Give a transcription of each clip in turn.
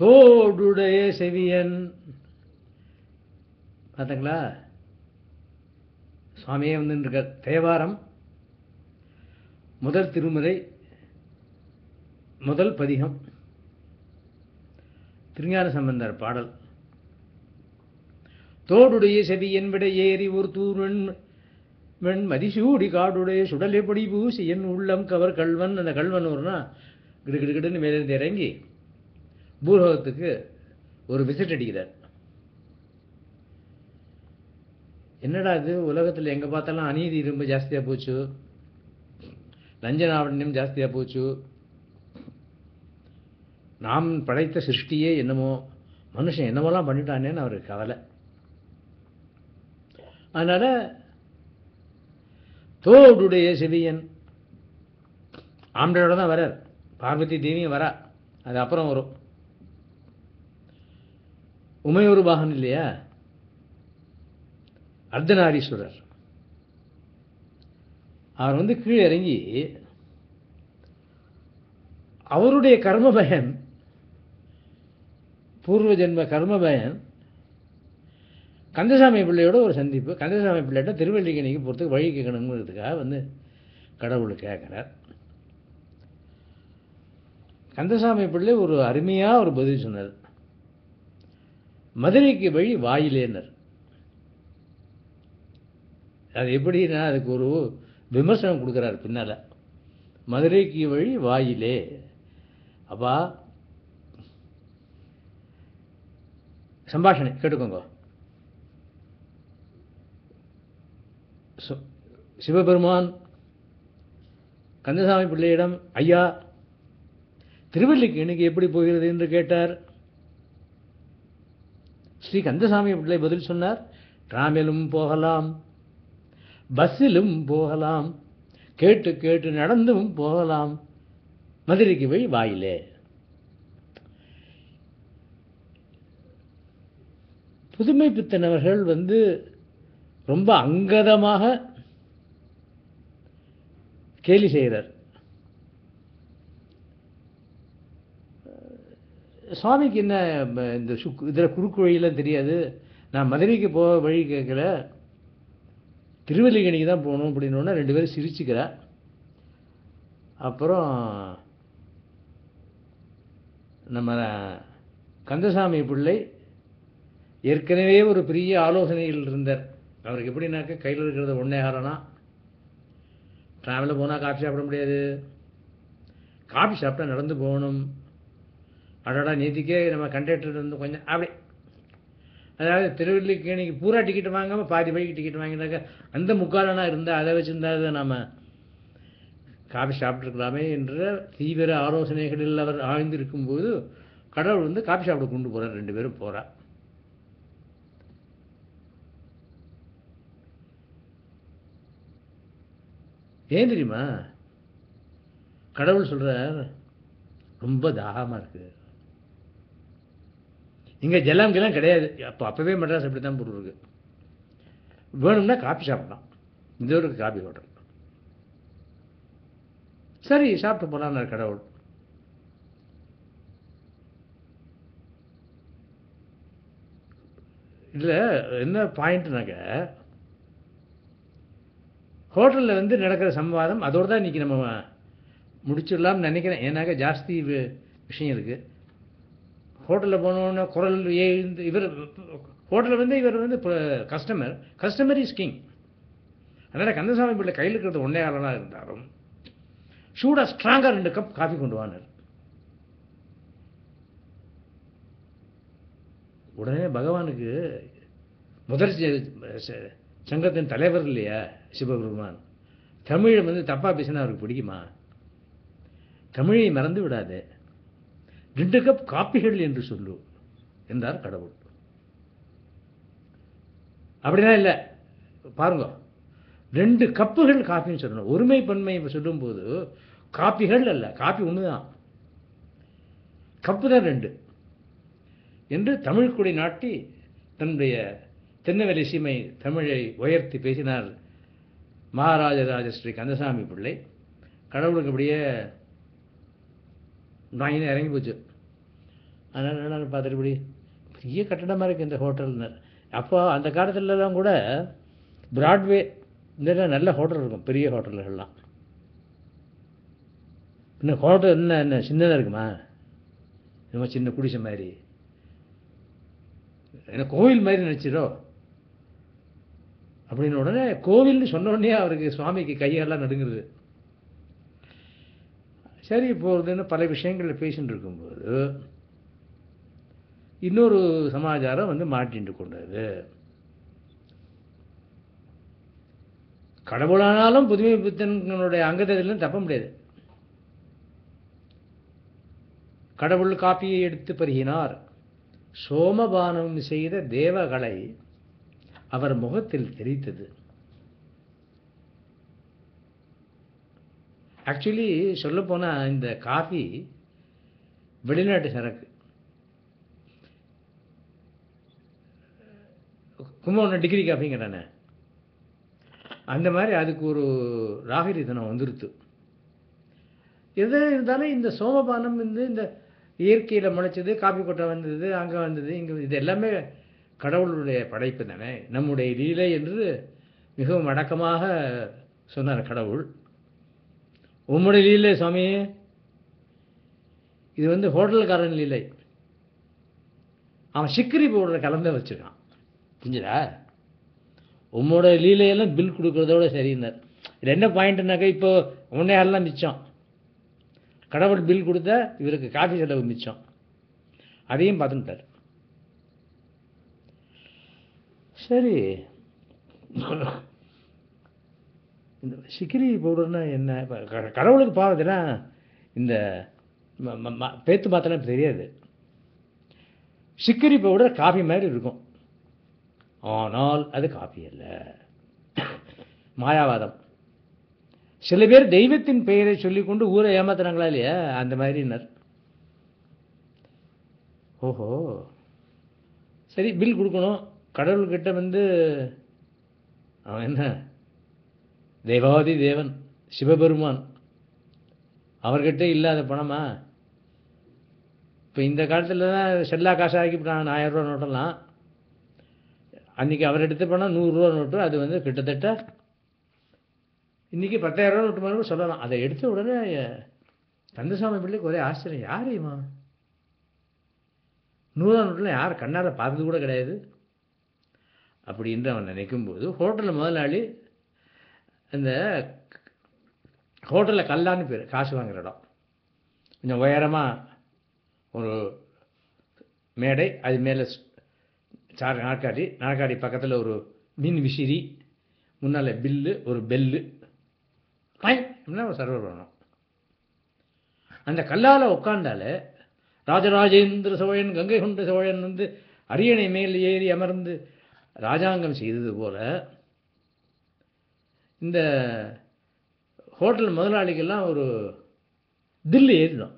தோடுடைய செவியன் பார்த்தங்களா சுவாமியே வந்து இருக்கார் தேவாரம் முதல் திருமுறை முதல் பதிகம் திருஞான சம்பந்தர் பாடல் தோடுடைய செவியன் விட ஏறி ஒரு தூர்வன் வெண் மதிசூடி காடுடைய சுடலைப்படி பூசி என் உள்ளம் கவர் கல்வன் அந்த கல்வன் ஒருனா கிடு கிடு கிடுன்னு மேலிருந்து இறங்கி பூலோகத்துக்கு ஒரு விசிட் அடிக்கிறார் என்னடா இது உலகத்தில் எங்கே பார்த்தாலும் அநீதி ரொம்ப ஜாஸ்தியாக போச்சு லஞ்சனாவண்யம் ஜாஸ்தியாக போச்சு நாம் படைத்த சிருஷ்டியே என்னமோ மனுஷன் என்னமோலாம் பண்ணிட்டானேன்னு அவருக்கு கவலை அதனால் தோடுடைய செவியன் ஆம்பளையோட தான் வரார் பார்வதி தேவியும் வரா அது அப்புறம் வரும் உமையொரு பாகன் இல்லையா அர்த்தநாரீஸ்வரர் அவர் வந்து கீழே இறங்கி அவருடைய கர்ம பயன் பூர்வ ஜென்ம கர்ம பயன் கந்தசாமி பிள்ளையோட ஒரு சந்திப்பு கந்தசாமி பிள்ளைகிட்ட திருவள்ளிக்கணிக்கு போகிறதுக்கு வழி கேட்கணுங்கிறதுக்காக வந்து கடவுள் கேட்குறார் கந்தசாமி பிள்ளை ஒரு அருமையாக ஒரு பதில் சொன்னார் மதுரைக்கு வழி வாயிலேனர் அது எப்படின்னா அதுக்கு ஒரு விமர்சனம் கொடுக்குறாரு பின்னால் மதுரைக்கு வழி வாயிலே அப்பா சம்பாஷணை கேட்டுக்கோங்க சு- சிவபெருமான் கந்தசாமி பிள்ளையிடம் ஐயா திருவல்லிக்கேணிக்கு எப்படி போகிறது என்று கேட்டார் ஸ்ரீ கந்தசாமி பிள்ளை பதில் சொன்னார் டிராமிலும் போகலாம் பஸ்ஸிலும் போகலாம் கேட்டு கேட்டு நடந்தும் போகலாம் மதுரைக்கு வழி வாயிலே புதுமை பித்தனவர்கள் வந்து ரொம்ப அங்கதமாக கேலி செய்கிறார் சுவாமிக்கு என்ன ம, இந்த சுக்கு இதில் குறுக்கு வழியெல்லாம் தெரியாது நான் மதுரைக்கு போக வழி கேட்கல திருவல்லிக்கணிக்கு தான் போகணும் அப்படின்னோடனே ரெண்டு பேரும் சிரிச்சுக்கிறா அப்புறம் நம்ம கந்தசாமி பிள்ளை ஏற்கனவே ஒரு பெரிய ஆலோசனையில் இருந்தார் அவருக்கு எப்படின்னாக்க கையில் இருக்கிறது ஒன்றே ஆறனா ட்ராவலில் போனால் காஃபி சாப்பிட முடியாது காஃபி சாப்பிட்டா நடந்து போகணும் அடடா நேத்திக்கே நம்ம கண்டக்டர் வந்து கொஞ்சம் அப்படி அதாவது திருவல்லிக்கேணிக்கு பூரா டிக்கெட் வாங்காமல் பாதி வழிக்கு டிக்கெட் வாங்கினாக்க அந்த முக்காலனா இருந்தால் அதை வச்சுருந்தா நம்ம காஃபி சாப்பிட்ருக்கலாமே என்ற தீவிர ஆலோசனைகளில் அவர் ஆழ்ந்திருக்கும்போது கடவுள் வந்து காஃபி சாப்பிட கொண்டு போகிறார் ரெண்டு பேரும் போகிறா ஏன் தெரியுமா கடவுள் சொல்றார் ரொம்ப தாகமாக இருக்கு இங்கே ஜலம் கிளம் கிடையாது அப்போ அப்போவே மெட்ராஸ் அப்படி தான் போட்டுருக்கு வேணும்னா காஃபி சாப்பிடலாம் இந்த ஒரு காஃபி ஹோட்டல் சரி சாப்பிட்டு போகலான்னு கடவுள் இதில் என்ன பாயிண்ட்னாக்க ஹோட்டலில் வந்து நடக்கிற சம்வாதம் அதோடு தான் இன்றைக்கி நம்ம முடிச்சிடலாம்னு நினைக்கிறேன் ஏன்னாக்க ஜாஸ்தி வி- விஷயம் இருக்குது ஹோட்டலில் போனோன்னே குரல் எழுந்து இவர் ஹோட்டலில் வந்து இவர் வந்து கஸ்டமர் கஸ்டமர் இஸ் கிங் அதனால் கந்தசாமி பிள்ளை கையில் இருக்கிறது ஒன்றே ஆளனாக இருந்தாலும் சூடாக ஸ்ட்ராங்காக ரெண்டு கப் காஃபி கொண்டு வானார் உடனே பகவானுக்கு முதல் ச- ச- சங்கத்தின் தலைவர் இல்லையா சிவபெருமான் தமிழை வந்து தப்பாக பேசினா அவருக்கு பிடிக்குமா தமிழை மறந்து விடாதே ரெண்டு கப் காப்பிகள் என்று சொல்லு என்றார் கடவுள் அப்படிலாம் இல்லை பாருங்க ரெண்டு கப்புகள் காப்பின்னு சொல்லணும் ஒருமை பன்மை சொல்லும்போது காப்பிகள் அல்ல காப்பி ஒன்று தான் கப்பு தான் ரெண்டு என்று தமிழ் கொடி நாட்டி தன்னுடைய தென்னவெளி சீமை தமிழை உயர்த்தி பேசினார் மகாராஜராஜ ஸ்ரீ கந்தசாமி பிள்ளை கடவுளுக்கு அப்படியே நாயினே இறங்கி போச்சு அதனால் நாங்கள் பார்த்துட்டு இப்படி பெரிய கட்டடமாக இருக்குது இந்த ஹோட்டல்னர் அப்போ அந்த காலத்துலலாம் கூட பிராட்வே இந்த நல்ல ஹோட்டல் இருக்கும் பெரிய ஹோட்டல்கள்லாம் இன்னும் ஹோட்டல் என்ன என்ன சின்னதாக இருக்குமா என்னமோ சின்ன குடிசை மாதிரி என்ன கோவில் மாதிரி நினச்சிரோ அப்படின்னு உடனே கோவில்னு சொன்ன உடனே அவருக்கு சுவாமிக்கு கையெல்லாம் நடுங்குறது சரி போகிறதுன்னு பல விஷயங்களில் பேசிட்டு இருக்கும்போது இன்னொரு சமாச்சாரம் வந்து மாட்டிட்டு கொண்டது கடவுளானாலும் புதுமை புத்தனுடைய அங்கத்திலும் தப்ப முடியாது கடவுள் காப்பியை எடுத்து பருகினார் சோமபானம் செய்த தேவகளை அவர் முகத்தில் தெரித்தது ஆக்சுவலி சொல்லப்போனால் இந்த காஃபி வெளிநாட்டு சரக்கு கும்பகோணம் டிகிரி காஃபிங்கிறானே அந்த மாதிரி அதுக்கு ஒரு ராகரிதனம் வந்துருத்து எது இருந்தாலும் இந்த சோமபானம் வந்து இந்த இயற்கையில் முளைச்சது காப்பி கொட்டை வந்தது அங்கே வந்தது இங்கே இது எல்லாமே கடவுளுடைய படைப்பு தானே நம்முடைய லீலை என்று மிகவும் அடக்கமாக சொன்னார் கடவுள் உம்முடைய லீலை சுவாமி இது வந்து ஹோட்டல்காரன் லீலை அவன் சிக்கரி பவுடரை கலந்து வச்சுருக்கான் புரிஞ்சுதா உம்மோட லீலையெல்லாம் பில் கொடுக்குறதோட சரின்னார் இது என்ன பாயிண்ட்னாக்கா இப்போ உன்னே எல்லாம் மிச்சம் கடவுள் பில் கொடுத்தா இவருக்கு காஃபி செலவு மிச்சம் அதையும் பார்த்துட்டார் சரி இந்த சிக்கிரி பவுடர்னா என்ன இப்ப க- கடவுளுக்கு பாவத்தினா இந்த ம- ம- ம- பேத்து மாத்தலாம் தெரியாது சிக்கிரி பவுடர் காஃபி மாதிரி இருக்கும் ஆனால் அது காஃபி அல்ல மாயாவாதம் சில பேர் தெய்வத்தின் பெயரை சொல்லிக்கொண்டு ஊரை ஏமாத்துறாங்களா இல்லையா அந்த மாதிரினர் ஓஹோ சரி பில் கொடுக்கணும் கடவுள்கிட்ட வந்து அவன் என்ன தேவாதி தேவன் சிவபெருமான் அவர்கிட்ட இல்லாத பணமா இப்போ இந்த காலத்தில் தான் செல்லா காசாக ஆக்கிவிட்டான் ஆயிரம் ரூபா நோட்டெல்லாம் அன்றைக்கி அவர் எடுத்த பணம் நூறுரூவா நோட்டு அது வந்து கிட்டத்தட்ட இன்றைக்கி பத்தாயிரம் ரூபா நோட்டு மாதிரி சொல்லலாம் அதை எடுத்த உடனே கந்தசாமி பிள்ளைக்கு ஒரே ஆச்சரியம் யார் இவன் நூறுரூவா நோட்டில் யார் கண்ணால் பார்த்தது கூட கிடையாது அப்படின்னு அவன் நினைக்கும்போது ஹோட்டலில் முதலாளி இந்த ஹோட்டலில் கல்லான்னு பேர் காசு வாங்குற இடம் கொஞ்சம் உயரமாக ஒரு மேடை அது மேலே சார் நாற்காலி நாற்காலி பக்கத்தில் ஒரு மின் விசிறி முன்னால் பில்லு ஒரு பெல்லு என்ன ஒரு சர்வர் வேணும் அந்த கல்லால் உட்காந்தாலே ராஜராஜேந்திர சோழன் கங்கை கொண்ட சோழன் வந்து அரியணை மேல் ஏறி அமர்ந்து ராஜாங்கம் செய்தது போல இந்த ஹோட்டல் முதலாளிக்கெல்லாம் ஒரு தில்லு ஏறிடும்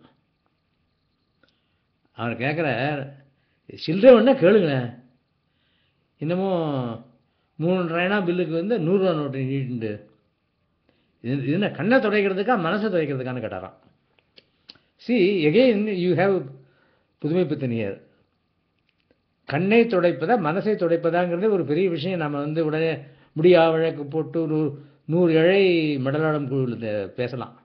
அவர் கேட்குற சில்லறை வேணா கேளுங்களேன் இன்னமும் மூணுன்றாயினா பில்லுக்கு வந்து நூறுரூவா நோட்டு நீட்டு இது இது என்ன கண்ணை துடைக்கிறதுக்கா மனசை துடைக்கிறதுக்கான்னு கேட்டாராம் சி எகெயின் யூ ஹேவ் புதுமை புத்தனியர் கண்ணை துடைப்பதா மனசை துடைப்பதாங்கிறது ஒரு பெரிய விஷயம் நம்ம வந்து உடனே முடியா வழக்கு போட்டு ஒரு நூறு இழை மடலாளம் குழுவில் பேசலாம்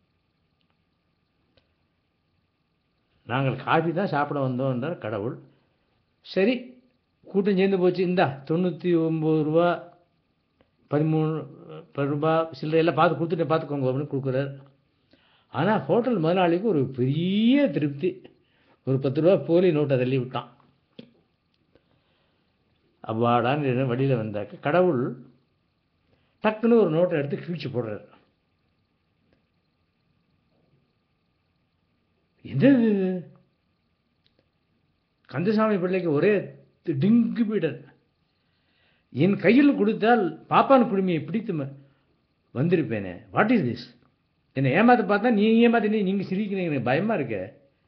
நாங்கள் காஃபி தான் சாப்பிட வந்தோம் என்றார் கடவுள் சரி கூட்டம் சேர்ந்து போச்சு இந்தா தொண்ணூற்றி ஒம்பது ரூபா பதிமூணு பத்து ரூபா சில்லறை எல்லாம் பார்த்து கொடுத்துட்டு பார்த்துக்கோங்க அப்படின்னு கொடுக்குறாரு ஆனால் ஹோட்டல் முதலாளிக்கு ஒரு பெரிய திருப்தி ஒரு பத்து ரூபா போலி நோட்டை தள்ளி விட்டான் அவ்வாடான்னு வழியில் வந்தாக்க கடவுள் டக்குன்னு ஒரு நோட்டை எடுத்து கிழிச்சு போடுறாரு என்னது இது? கந்தசாமி பிள்ளைக்கு ஒரே டிங்கு பீடர் என் கையில் கொடுத்தால் பாப்பான் குடுமையை பிடித்து ம- வந்திருப்பேனே வாட் இஸ் திஸ் என்னை ஏமாத்த பார்த்தா நீ ஏமாத்தி நீ நீங்கள் சிரிக்கிறீங்க எனக்கு பயமா இருக்க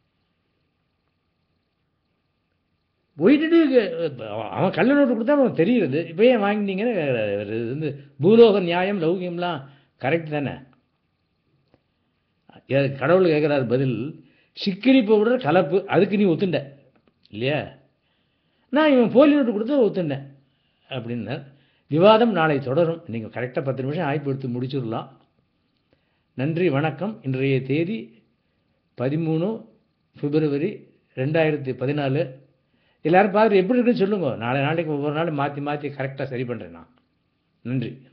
போயிட்டு அவன் கள்ள நோட்டு கொடுத்தா அவனுக்கு தெரியுது இப்போ ஏன் வாங்கினீங்கன்னு கேக்குறாரு. இவரு இது வந்து பூலோக நியாயம் லௌகியம்லாம் கரெக்ட் தானே ஏ- கடவுள் கேட்குறாரு பதில் சிக்கிரி பவுடர் கலப்பு அதுக்கு நீ ஒத்துண்ட இல்லையா நான் இவன் போலி நோட்டு கொடுத்து ஒத்துண்டேன் அப்படின்னார் விவாதம் நாளை தொடரும் நீங்கள் கரெக்டாக பத்து நிமிஷம் ஆய்ப்பு எடுத்து முடிச்சிடலாம் நன்றி வணக்கம் இன்றைய தேதி பதிமூணு பிப்ரவரி ரெண்டாயிரத்தி பதினாலு எல்லாரும் பார்த்து எப்படி இருக்குன்னு சொல்லுங்க நாளை நாளைக்கு ஒவ்வொரு நாளும் மாற்றி மாற்றி கரெக்டாக சரி பண்ணுறேன் நான் நன்றி